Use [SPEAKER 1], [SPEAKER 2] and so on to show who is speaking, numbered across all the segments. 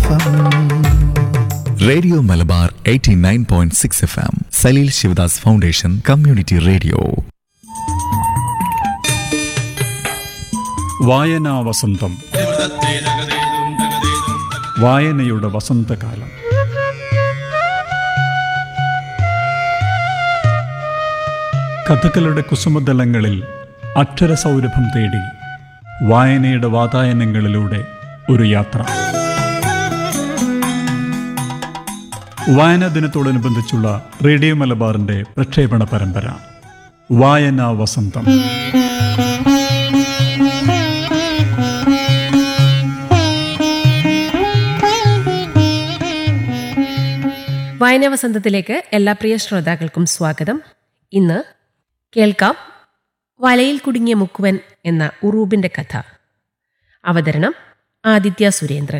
[SPEAKER 1] F M
[SPEAKER 2] radio Malabar 89.6 point six F M Saleel Shivadas foundation community radio
[SPEAKER 3] വായനാ വസന്തം വായനയുടെ വസന്തകാലം കഥകളുടെ കുസുമതലങ്ങളിൽ അക്ഷരസൗരഭം തേടി വായനയുടെ വാതായനങ്ങളിലൂടെ ഒരു യാത്ര വായനാ ദിനത്തോടനുബന്ധിച്ചുള്ള റേഡിയോ മലബാറിന്റെ പ്രക്ഷേപണ പരമ്പര വായനാ വസന്തം
[SPEAKER 4] വായനാ വസന്തത്തിലേക്ക് എല്ലാ പ്രിയ ശ്രോതാക്കൾക്കും സ്വാഗതം ഇന്ന് കേൾക്കാം വലയിൽ കുടുങ്ങിയ മുക്കുവൻ എന്ന ഉറൂബിന്റെ കഥ അവതരണം ആദിത്യ സുരേന്ദ്രൻ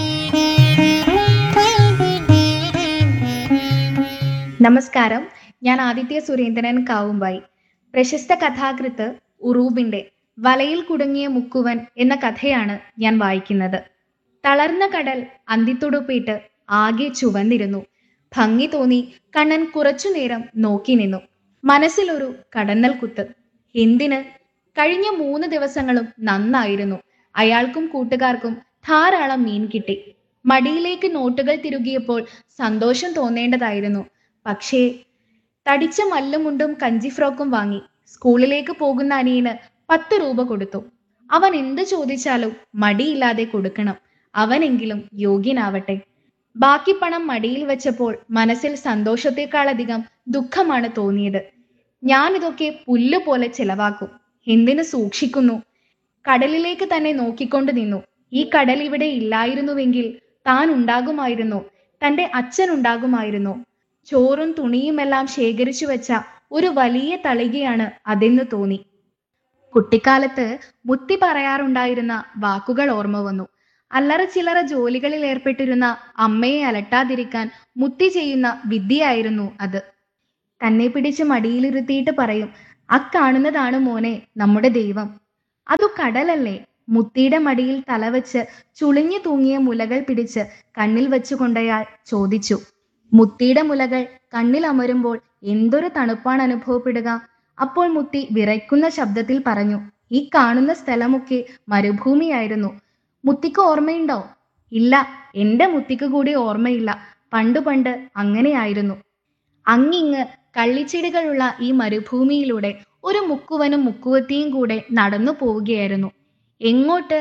[SPEAKER 5] നമസ്കാരം ഞാൻ ആദിത്യ സുരേന്ദ്രൻ കാവുമ്പായി പ്രശസ്ത കഥാകൃത്ത് ഉറൂബിന്റെ വലയിൽ കുടുങ്ങിയ മുക്കുവൻ എന്ന കഥയാണ് ഞാൻ വായിക്കുന്നത് തളർന്ന കടൽ അന്തിത്തുടുപ്പിട്ട് ആകെ ചുവന്നിരുന്നു ഭംഗി തോന്നി കണ്ണൻ കുറച്ചുനേരം നോക്കി നിന്നു മനസ്സിലൊരു കടന്നൽ കുത്ത് എന്തിന് കഴിഞ്ഞ മൂന്ന് ദിവസങ്ങളും നന്നായിരുന്നു അയാൾക്കും കൂട്ടുകാർക്കും ധാരാളം മീൻ കിട്ടി മടിയിലേക്ക് നോട്ടുകൾ തിരുകിയപ്പോൾ സന്തോഷം തോന്നേണ്ടതായിരുന്നു പക്ഷേ തടിച്ച മല്ലുമുണ്ടും കഞ്ചി ഫ്രോക്കും വാങ്ങി സ്കൂളിലേക്ക് പോകുന്ന അനിയന് പത്ത് രൂപ കൊടുത്തു അവൻ എന്ത് ചോദിച്ചാലും മടിയില്ലാതെ കൊടുക്കണം അവനെങ്കിലും യോഗ്യനാവട്ടെ ബാക്കി പണം മടിയിൽ വെച്ചപ്പോൾ മനസ്സിൽ സന്തോഷത്തെക്കാളധികം ദുഃഖമാണ് തോന്നിയത് ഞാൻ ഇതൊക്കെ പുല്ലുപോലെ ചെലവാക്കും എന്തിനു സൂക്ഷിക്കുന്നു കടലിലേക്ക് തന്നെ നോക്കിക്കൊണ്ട് നിന്നു ഈ കടൽ ഇവിടെ ഇല്ലായിരുന്നുവെങ്കിൽ താൻ ഉണ്ടാകുമായിരുന്നു തന്റെ അച്ഛൻ ഉണ്ടാകുമായിരുന്നു ചോറും തുണിയുമെല്ലാം ശേഖരിച്ചു വെച്ച ഒരു വലിയ തളികയാണ് അതെന്ന് തോന്നി കുട്ടിക്കാലത്ത് മുത്തി പറയാറുണ്ടായിരുന്ന വാക്കുകൾ ഓർമ്മ വന്നു അല്ലറ ചില്ലറ ജോലികളിൽ ഏർപ്പെട്ടിരുന്ന അമ്മയെ അലട്ടാതിരിക്കാൻ മുത്തി ചെയ്യുന്ന വിദ്യയായിരുന്നു അത് തന്നെ പിടിച്ച് മടിയിലിരുത്തിയിട്ട് പറയും അക്കാണുന്നതാണ് മോനെ നമ്മുടെ ദൈവം അതു കടലല്ലേ മുത്തിയുടെ മടിയിൽ തലവെച്ച് ചുളിഞ്ഞു തൂങ്ങിയ മുലകൾ പിടിച്ച് കണ്ണിൽ വെച്ചുകൊണ്ടയാൾ ചോദിച്ചു മുത്തിയുടെ മുലകൾ കണ്ണിൽ അമരുമ്പോൾ എന്തൊരു തണുപ്പാണ് അനുഭവപ്പെടുക അപ്പോൾ മുത്തി വിറയ്ക്കുന്ന ശബ്ദത്തിൽ പറഞ്ഞു ഈ കാണുന്ന സ്ഥലമൊക്കെ മരുഭൂമിയായിരുന്നു മുത്തിക്ക് ഓർമ്മയുണ്ടോ ഇല്ല എന്റെ മുത്തിക്ക് കൂടി ഓർമ്മയില്ല പണ്ടു പണ്ട് അങ്ങനെയായിരുന്നു അങ്ങിങ്ങ് കള്ളിച്ചെടികളുള്ള ഈ മരുഭൂമിയിലൂടെ ഒരു മുക്കുവനും മുക്കുവത്തിയും കൂടെ നടന്നു പോവുകയായിരുന്നു എങ്ങോട്ട്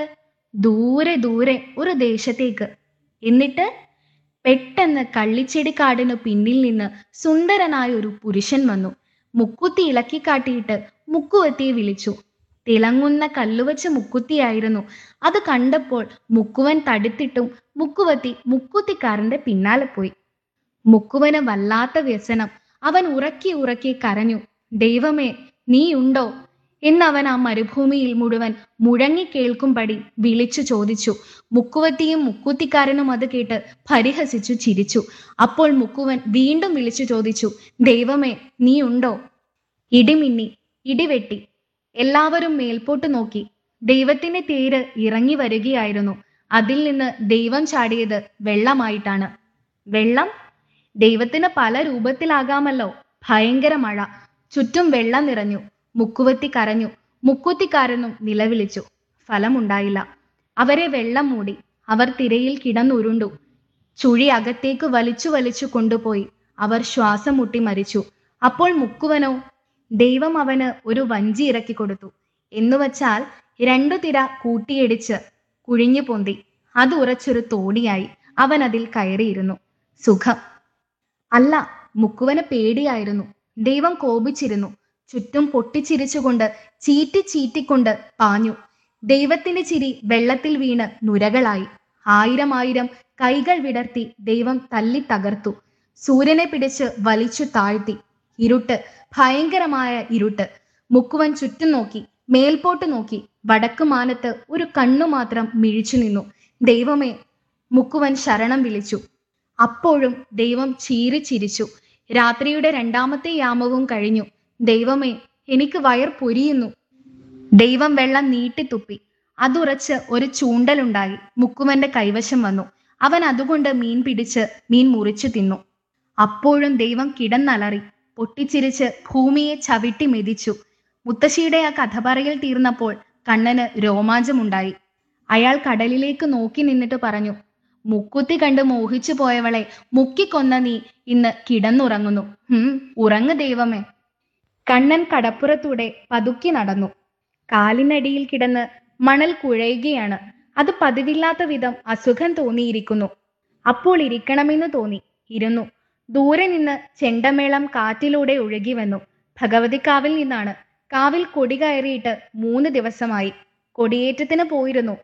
[SPEAKER 5] ദൂരെ ദൂരെ ഒരു ദേശത്തേക്ക് എന്നിട്ട് പെട്ടെന്ന് കള്ളിച്ചെടിക്കാടിനു പിന്നിൽ നിന്ന് സുന്ദരനായ ഒരു പുരുഷൻ വന്നു മുക്കുത്തി ഇളക്കിക്കാട്ടിയിട്ട് മുക്കുവത്തിയെ വിളിച്ചു തിളങ്ങുന്ന കല്ലുവച്ച മുക്കുത്തിയായിരുന്നു അത് കണ്ടപ്പോൾ മുക്കുവൻ തടുത്തിട്ടും മുക്കുവത്തി മുക്കുത്തിക്കാരന്റെ പിന്നാലെ പോയി മുക്കുവന് വല്ലാത്ത വ്യസനം അവൻ ഉറക്കി ഉറക്കി കരഞ്ഞു ദൈവമേ നീയുണ്ടോ എന്നവൻ ആ മരുഭൂമിയിൽ മുഴുവൻ മുഴങ്ങി കേൾക്കുംപടി വിളിച്ചു ചോദിച്ചു മുക്കുവത്തിയും മുക്കുത്തിക്കാരനും അത് കേട്ട് പരിഹസിച്ചു ചിരിച്ചു അപ്പോൾ മുക്കുവൻ വീണ്ടും വിളിച്ചു ചോദിച്ചു ദൈവമേ നീയുണ്ടോ ഇടിമിന്നി ഇടിവെട്ടി എല്ലാവരും മേൽപോട്ട് നോക്കി ദൈവത്തിന്റെ തേര് ഇറങ്ങി വരികയായിരുന്നു അതിൽ നിന്ന് ദൈവം ചാടിയത് വെള്ളമായിട്ടാണ് വെള്ളം ദൈവത്തിന് പല രൂപത്തിലാകാമല്ലോ ഭയങ്കര മഴ ചുറ്റും വെള്ളം നിറഞ്ഞു മുക്കുവത്തി കരഞ്ഞു മുക്കുത്തിക്കാരനും നിലവിളിച്ചു ഫലമുണ്ടായില്ല അവരെ വെള്ളം മൂടി അവർ തിരയിൽ കിടന്നുരുണ്ടു ചുഴി അകത്തേക്ക് വലിച്ചു വലിച്ചു കൊണ്ടുപോയി അവർ ശ്വാസം മുട്ടി മരിച്ചു അപ്പോൾ മുക്കുവനോ ദൈവം അവന് ഒരു വഞ്ചി ഇറക്കി കൊടുത്തു എന്നുവച്ചാൽ രണ്ടു തിര കൂട്ടിയിടിച്ച് കുഴിഞ്ഞു പൊന്തി അത് ഉറച്ചൊരു തോണിയായി അവൻ അതിൽ കയറിയിരുന്നു സുഖം അല്ല മുക്കുവന് പേടിയായിരുന്നു ദൈവം കോപിച്ചിരുന്നു ചുറ്റും പൊട്ടിച്ചിരിച്ചുകൊണ്ട് ചീറ്റി ചീറ്റിക്കൊണ്ട് പാഞ്ഞു ദൈവത്തിന്റെ ചിരി വെള്ളത്തിൽ വീണ് നുരകളായി ആയിരം ആയിരം കൈകൾ വിടർത്തി ദൈവം തല്ലി തകർത്തു സൂര്യനെ പിടിച്ച് വലിച്ചു താഴ്ത്തി ഇരുട്ട് ഭയങ്കരമായ ഇരുട്ട് മുക്കുവൻ ചുറ്റും നോക്കി മേൽപോട്ട് നോക്കി വടക്ക് മാനത്ത് ഒരു കണ്ണു മാത്രം മിഴിച്ചു നിന്നു ദൈവമേ മുക്കുവൻ ശരണം വിളിച്ചു അപ്പോഴും ദൈവം ചീറി ചിരിച്ചു രാത്രിയുടെ രണ്ടാമത്തെ യാമവും കഴിഞ്ഞു ദൈവമേ എനിക്ക് വയർ പൊരിയുന്നു ദൈവം വെള്ളം നീട്ടിത്തുപ്പി അതുറച്ച് ഒരു ചൂണ്ടലുണ്ടായി മുക്കുവന്റെ കൈവശം വന്നു അവൻ അതുകൊണ്ട് മീൻ പിടിച്ച് മീൻ മുറിച്ചു തിന്നു അപ്പോഴും ദൈവം കിടന്നലറി പൊട്ടിച്ചിരിച്ച് ഭൂമിയെ ചവിട്ടി മെതിച്ചു മുത്തശ്ശിയുടെ ആ കഥ പറയൽ തീർന്നപ്പോൾ കണ്ണന് രോമാഞ്ചമുണ്ടായി അയാൾ കടലിലേക്ക് നോക്കി നിന്നിട്ട് പറഞ്ഞു മുക്കുത്തി കണ്ട് മോഹിച്ചു പോയവളെ മുക്കിക്കൊന്ന നീ ഇന്ന് കിടന്നുറങ്ങുന്നു ഹും ഉറങ്ങ് ദൈവമേ കണ്ണൻ കടപ്പുറത്തൂടെ പതുക്കി നടന്നു കാലിനടിയിൽ കിടന്ന് മണൽ കുഴയുകയാണ് അത് പതിവില്ലാത്ത വിധം അസുഖം തോന്നിയിരിക്കുന്നു അപ്പോൾ ഇരിക്കണമെന്ന് തോന്നി ഇരുന്നു ദൂരെ നിന്ന് ചെണ്ടമേളം കാറ്റിലൂടെ ഒഴുകി വന്നു ഭഗവതിക്കാവിൽ നിന്നാണ് കാവിൽ കൊടി കയറിയിട്ട് മൂന്ന് ദിവസമായി കൊടിയേറ്റത്തിന് പോയിരുന്നു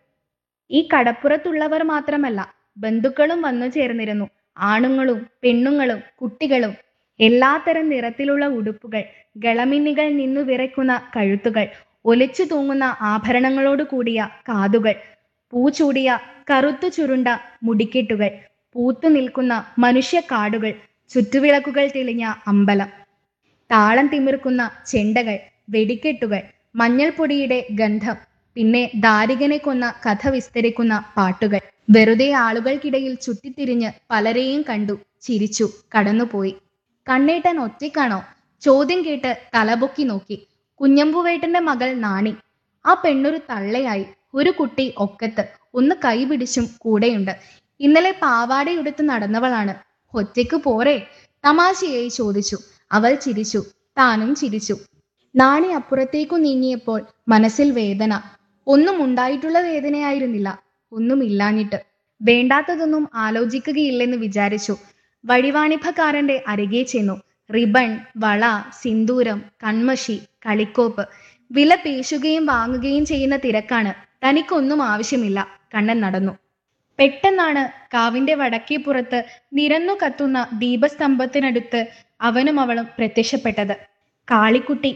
[SPEAKER 5] ഈ കടപ്പുറത്തുള്ളവർ മാത്രമല്ല ബന്ധുക്കളും വന്നു ചേർന്നിരുന്നു ആണുങ്ങളും പെണ്ണുങ്ങളും കുട്ടികളും എല്ലാത്തരം നിറത്തിലുള്ള ഉടുപ്പുകൾ ഗളമിന്നികൾ നിന്നു വിറയ്ക്കുന്ന കഴുത്തുകൾ ഒലിച്ചു തൂങ്ങുന്ന ആഭരണങ്ങളോട് കൂടിയ കാതുകൾ പൂച്ചൂടിയ കറുത്തു ചുരുണ്ട മുടിക്കെട്ടുകൾ പൂത്തു നിൽക്കുന്ന മനുഷ്യക്കാടുകൾ ചുറ്റുവിളക്കുകൾ തെളിഞ്ഞ അമ്പലം താളം തിമിർക്കുന്ന ചെണ്ടകൾ വെടിക്കെട്ടുകൾ മഞ്ഞൾപ്പൊടിയുടെ ഗന്ധം പിന്നെ ദാരികനെ കൊന്ന കഥ വിസ്തരിക്കുന്ന പാട്ടുകൾ വെറുതെ ആളുകൾക്കിടയിൽ ചുറ്റിത്തിരിഞ്ഞ് പലരെയും കണ്ടു ചിരിച്ചു കടന്നുപോയി കണ്ണേട്ടൻ ഒറ്റയ്ക്കാണോ ചോദ്യം കേട്ട് തലപൊക്കി നോക്കി കുഞ്ഞമ്പുവേട്ടന്റെ മകൾ നാണി ആ പെണ്ണൊരു തള്ളയായി ഒരു കുട്ടി ഒക്കത്ത് ഒന്ന് കൈപിടിച്ചും കൂടെയുണ്ട് ഇന്നലെ പാവാടയുടുത്ത് നടന്നവളാണ് ഒറ്റയ്ക്ക് പോരെ തമാശയായി ചോദിച്ചു അവൾ ചിരിച്ചു താനും ചിരിച്ചു നാണി അപ്പുറത്തേക്കു നീങ്ങിയപ്പോൾ മനസ്സിൽ വേദന ഒന്നും ഉണ്ടായിട്ടുള്ള വേദനയായിരുന്നില്ല ഒന്നുമില്ലാഞ്ഞിട്ട് വേണ്ടാത്തതൊന്നും ആലോചിക്കുകയില്ലെന്ന് വിചാരിച്ചു വഴിവാണിഭക്കാരന്റെ അരികെ ചെന്നു റിബൺ വള സിന്ദൂരം കൺമഷി കളിക്കോപ്പ് വില പേശുകയും വാങ്ങുകയും ചെയ്യുന്ന തിരക്കാണ് തനിക്കൊന്നും ആവശ്യമില്ല കണ്ണൻ നടന്നു പെട്ടെന്നാണ് കാവിന്റെ വടക്കേ പുറത്ത് നിരന്നു കത്തുന്ന ദീപസ്തംഭത്തിനടുത്ത് അവനും അവളും പ്രത്യക്ഷപ്പെട്ടത് കാളിക്കുട്ടി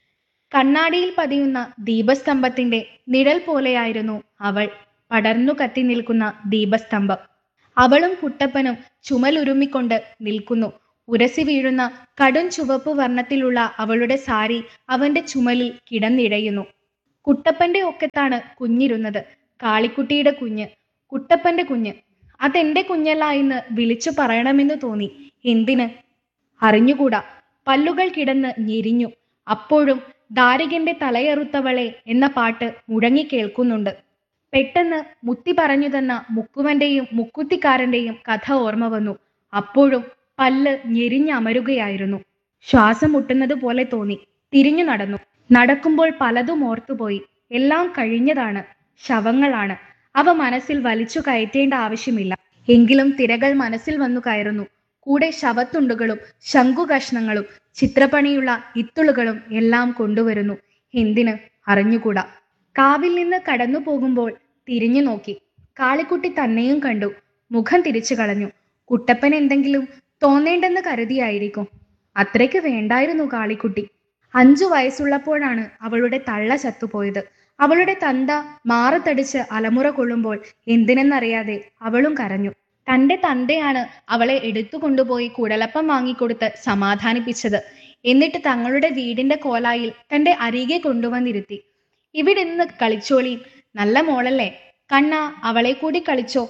[SPEAKER 5] കണ്ണാടിയിൽ പതിയുന്ന ദീപസ്തംഭത്തിന്റെ നിഴൽ പോലെയായിരുന്നു അവൾ പടർന്നു കത്തി നിൽക്കുന്ന ദീപസ്തംഭം അവളും കുട്ടപ്പനും ചുമലുരുമ്മിക്കൊണ്ട് നിൽക്കുന്നു ഉരസി വീഴുന്ന കടും ചുവപ്പ് വർണ്ണത്തിലുള്ള അവളുടെ സാരി അവന്റെ ചുമലിൽ കിടന്നിഴയുന്നു കുട്ടപ്പന്റെ ഒക്കത്താണ് കുഞ്ഞിരുന്നത് കാളിക്കുട്ടിയുടെ കുഞ്ഞ് കുട്ടപ്പന്റെ കുഞ്ഞ് അതെന്റെ കുഞ്ഞല്ല എന്ന് വിളിച്ചു പറയണമെന്ന് തോന്നി എന്തിന് അറിഞ്ഞുകൂടാ പല്ലുകൾ കിടന്ന് ഞെരിഞ്ഞു അപ്പോഴും ദാരികന്റെ തലയറുത്തവളെ എന്ന പാട്ട് മുഴങ്ങി കേൾക്കുന്നുണ്ട് പെട്ടെന്ന് മുത്തി പറഞ്ഞു തന്ന മുക്കുവന്റെയും മുക്കുത്തിക്കാരന്റെയും കഥ ഓർമ്മ വന്നു അപ്പോഴും പല്ല് ഞെരിഞ്ഞമരുകയായിരുന്നു ശ്വാസം മുട്ടുന്നത് പോലെ തോന്നി തിരിഞ്ഞു നടന്നു നടക്കുമ്പോൾ പലതും ഓർത്തുപോയി എല്ലാം കഴിഞ്ഞതാണ് ശവങ്ങളാണ് അവ മനസ്സിൽ വലിച്ചു കയറ്റേണ്ട ആവശ്യമില്ല എങ്കിലും തിരകൾ മനസ്സിൽ വന്നു കയറുന്നു കൂടെ ശവത്തുണ്ടുകളും ശംഖുകഷ്ണങ്ങളും ചിത്രപ്പണിയുള്ള ഇത്തുളുകളും എല്ലാം കൊണ്ടുവരുന്നു എന്തിന് അറിഞ്ഞുകൂടാ കാവിൽ നിന്ന് കടന്നു പോകുമ്പോൾ തിരിഞ്ഞു നോക്കി കാളിക്കുട്ടി തന്നെയും കണ്ടു മുഖം തിരിച്ചു കളഞ്ഞു കുട്ടപ്പൻ എന്തെങ്കിലും തോന്നേണ്ടെന്ന് കരുതിയായിരിക്കും അത്രയ്ക്ക് വേണ്ടായിരുന്നു കാളിക്കുട്ടി അഞ്ചു വയസ്സുള്ളപ്പോഴാണ് അവളുടെ തള്ള ചത്തുപോയത് അവളുടെ തന്ത മാറത്തടിച്ച് അലമുറ കൊള്ളുമ്പോൾ എന്തിനെന്നറിയാതെ അവളും കരഞ്ഞു തന്റെ തന്തയാണ് അവളെ എടുത്തു കൊണ്ടുപോയി കുടലപ്പം വാങ്ങിക്കൊടുത്ത് സമാധാനിപ്പിച്ചത് എന്നിട്ട് തങ്ങളുടെ വീടിന്റെ കോലായിൽ തന്റെ അരികെ കൊണ്ടുവന്നിരുത്തി ഇവിടെ നിന്ന് കളിച്ചോളി നല്ല മോളല്ലേ കണ്ണ അവളെ കൂടി കളിച്ചോ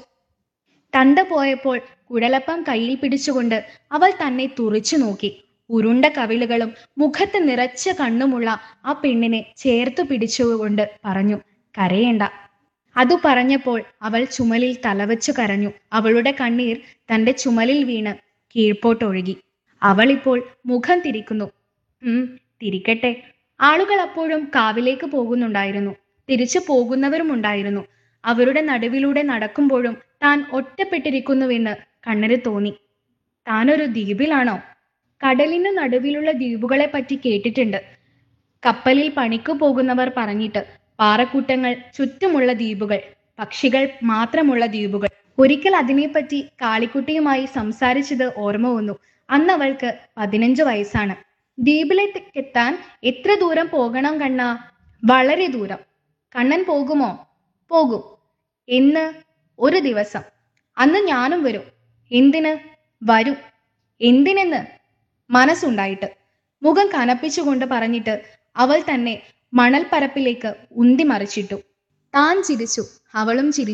[SPEAKER 5] തന്ത പോയപ്പോൾ കുഴലപ്പം കയ്യിൽ പിടിച്ചുകൊണ്ട് അവൾ തന്നെ തുറിച്ചു നോക്കി ഉരുണ്ട കവിളുകളും മുഖത്ത് നിറച്ച കണ്ണുമുള്ള ആ പെണ്ണിനെ ചേർത്തു പിടിച്ചുകൊണ്ട് പറഞ്ഞു കരയേണ്ട അതു പറഞ്ഞപ്പോൾ അവൾ ചുമലിൽ തലവച്ചു കരഞ്ഞു അവളുടെ കണ്ണീർ തന്റെ ചുമലിൽ വീണ് കീഴ്പോട്ടൊഴുകി അവൾ ഇപ്പോൾ മുഖം തിരിക്കുന്നു ഉം തിരിക്കട്ടെ ആളുകൾ അപ്പോഴും കാവിലേക്ക് പോകുന്നുണ്ടായിരുന്നു തിരിച്ചു പോകുന്നവരുമുണ്ടായിരുന്നു അവരുടെ നടുവിലൂടെ നടക്കുമ്പോഴും താൻ ഒറ്റപ്പെട്ടിരിക്കുന്നുവെന്ന് കണ്ണന് തോന്നി താനൊരു ദ്വീപിലാണോ കടലിന് നടുവിലുള്ള ദ്വീപുകളെ പറ്റി കേട്ടിട്ടുണ്ട് കപ്പലിൽ പണിക്കു പോകുന്നവർ പറഞ്ഞിട്ട് പാറക്കൂട്ടങ്ങൾ ചുറ്റുമുള്ള ദ്വീപുകൾ പക്ഷികൾ മാത്രമുള്ള ദ്വീപുകൾ ഒരിക്കൽ അതിനെപ്പറ്റി കാളിക്കുട്ടിയുമായി സംസാരിച്ചത് ഓർമ്മ വന്നു അന്ന് അവൾക്ക് പതിനഞ്ച് വയസ്സാണ് ദ്വീപിലേക്കെത്താൻ എത്ര ദൂരം പോകണം കണ്ണ വളരെ ദൂരം കണ്ണൻ പോകുമോ പോകും എന്ന് ഒരു ദിവസം അന്ന് ഞാനും വരും എന്തിന് വരും എന്തിനെന്ന് മനസ്സുണ്ടായിട്ട് മുഖം കനപ്പിച്ചുകൊണ്ട് പറഞ്ഞിട്ട് അവൾ തന്നെ മണൽപ്പരപ്പിലേക്ക് ഉന്തി മറിച്ചിട്ടു താൻ ചിരിച്ചു അവളും ചിരിച്ചു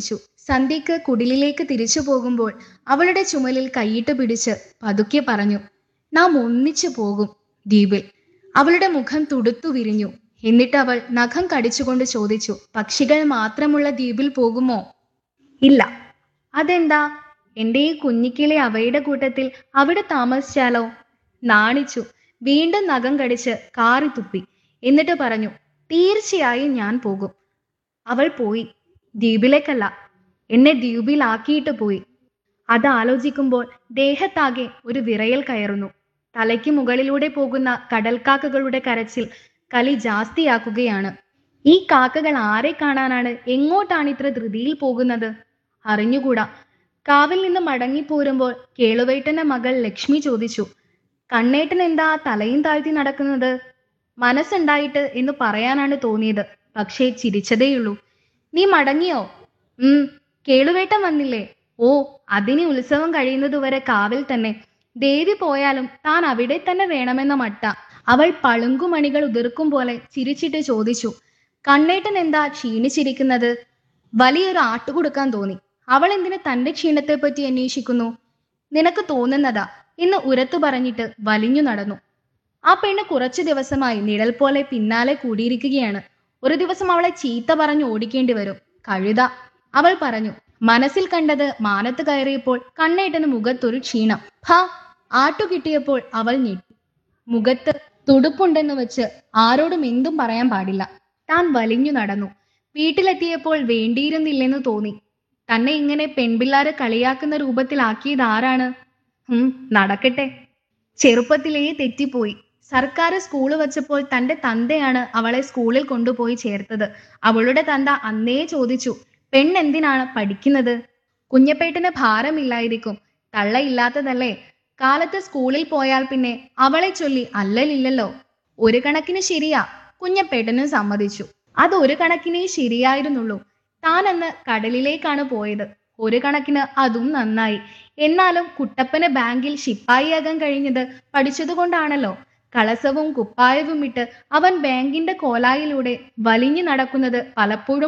[SPEAKER 5] സന്ധ്യക്ക് കുടിലിലേക്ക് തിരിച്ചു പോകുമ്പോൾ അവളുടെ ചുമലിൽ കൈയിട്ട് പിടിച്ച് പതുക്കെ പറഞ്ഞു നാം ഒന്നിച്ചു പോകും ദ്വീപിൽ അവളുടെ മുഖം തുടുത്തു വിരിഞ്ഞു എന്നിട്ട് അവൾ നഖം കടിച്ചുകൊണ്ട് ചോദിച്ചു പക്ഷികൾ മാത്രമുള്ള ദ്വീപിൽ പോകുമോ ഇല്ല അതെന്താ എന്റെ ഈ കുഞ്ഞിക്കിളി അവയുടെ കൂട്ടത്തിൽ അവിടെ താമസിച്ചാലോ നാണിച്ചു വീണ്ടും നഖം കടിച്ച് കാറി തുപ്പി എന്നിട്ട് പറഞ്ഞു തീർച്ചയായും ഞാൻ പോകും അവൾ പോയി ദ്വീപിലേക്കല്ല എന്നെ ദ്വീപിലാക്കിയിട്ട് പോയി അത് ആലോചിക്കുമ്പോൾ ദേഹത്താകെ ഒരു വിറയൽ കയറുന്നു തലയ്ക്ക് മുകളിലൂടെ പോകുന്ന കടൽക്കാക്കകളുടെ കരച്ചിൽ കലി ജാസ്തിയാക്കുകയാണ് ഈ കാക്കകൾ ആരെ കാണാനാണ് എങ്ങോട്ടാണ് ഇത്ര ധൃതിയിൽ പോകുന്നത് അറിഞ്ഞുകൂടാ കാവിൽ നിന്ന് മടങ്ങിപ്പോരുമ്പോൾ കേളുവേട്ടന്റെ മകൾ ലക്ഷ്മി ചോദിച്ചു കണ്ണേട്ടൻ എന്താ തലയും താഴ്ത്തി നടക്കുന്നത് മനസ്സുണ്ടായിട്ട് എന്ന് പറയാനാണ് തോന്നിയത് പക്ഷേ ചിരിച്ചതേയുള്ളൂ നീ മടങ്ങിയോ ഉം കേളുവേട്ടൻ വന്നില്ലേ ഓ അതിന് ഉത്സവം കഴിയുന്നതുവരെ കാവിൽ തന്നെ ദേവി പോയാലും താൻ അവിടെ തന്നെ വേണമെന്ന മട്ട അവൾ പളുങ്കുമണികൾ ഉതിർക്കും പോലെ ചിരിച്ചിട്ട് ചോദിച്ചു കണ്ണേട്ടൻ എന്താ ക്ഷീണിച്ചിരിക്കുന്നത് വലിയൊരു ആട്ടു കൊടുക്കാൻ തോന്നി അവൾ എന്തിന് തന്റെ ക്ഷീണത്തെ പറ്റി അന്വേഷിക്കുന്നു നിനക്ക് തോന്നുന്നതാ എന്ന് ഉരത്തു പറഞ്ഞിട്ട് വലിഞ്ഞു നടന്നു ആ പെണ്ണ് കുറച്ചു ദിവസമായി നിഴൽ പോലെ പിന്നാലെ കൂടിയിരിക്കുകയാണ് ഒരു ദിവസം അവളെ ചീത്ത പറഞ്ഞു ഓടിക്കേണ്ടി വരും കഴുത അവൾ പറഞ്ഞു മനസ്സിൽ കണ്ടത് മാനത്ത് കയറിയപ്പോൾ കണ്ണേട്ടന് മുഖത്തൊരു ക്ഷീണം ഹാ ആട്ടു കിട്ടിയപ്പോൾ അവൾ ഞെട്ടി മുഖത്ത് തുടുപ്പുണ്ടെന്ന് വെച്ച് ആരോടും എന്തും പറയാൻ പാടില്ല താൻ വലിഞ്ഞു നടന്നു വീട്ടിലെത്തിയപ്പോൾ വേണ്ടിയിരുന്നില്ലെന്ന് തോന്നി തന്നെ ഇങ്ങനെ പെൺപിള്ളാരെ കളിയാക്കുന്ന രൂപത്തിലാക്കിയത് ആരാണ് ഹും നടക്കട്ടെ ചെറുപ്പത്തിലേ തെറ്റിപ്പോയി സർക്കാർ സ്കൂള് വച്ചപ്പോൾ തന്റെ തന്തയാണ് അവളെ സ്കൂളിൽ കൊണ്ടുപോയി ചേർത്തത് അവളുടെ തന്ത അന്നേ ചോദിച്ചു പെണ്ണെന്തിനാണ് പഠിക്കുന്നത് കുഞ്ഞപ്പേട്ടന് ഭാരമില്ലായിരിക്കും തള്ളയില്ലാത്തതല്ലേ കാലത്ത് സ്കൂളിൽ പോയാൽ പിന്നെ അവളെ ചൊല്ലി അല്ലലില്ലല്ലോ ഒരു കണക്കിന് ശരിയാ കുഞ്ഞപ്പേട്ടനും സമ്മതിച്ചു അത് ഒരു കണക്കിനേ ശരിയായിരുന്നുള്ളൂ താൻ അന്ന് കടലിലേക്കാണ് പോയത് ഒരു കണക്കിന് അതും നന്നായി എന്നാലും കുട്ടപ്പന് ബാങ്കിൽ ശിപ്പായിയാകാൻ കഴിഞ്ഞത് പഠിച്ചതുകൊണ്ടാണല്ലോ കളസവും കുപ്പായവും ഇട്ട് അവൻ ബാങ്കിന്റെ കോലായിലൂടെ വലിഞ്ഞു നടക്കുന്നത് പലപ്പോഴും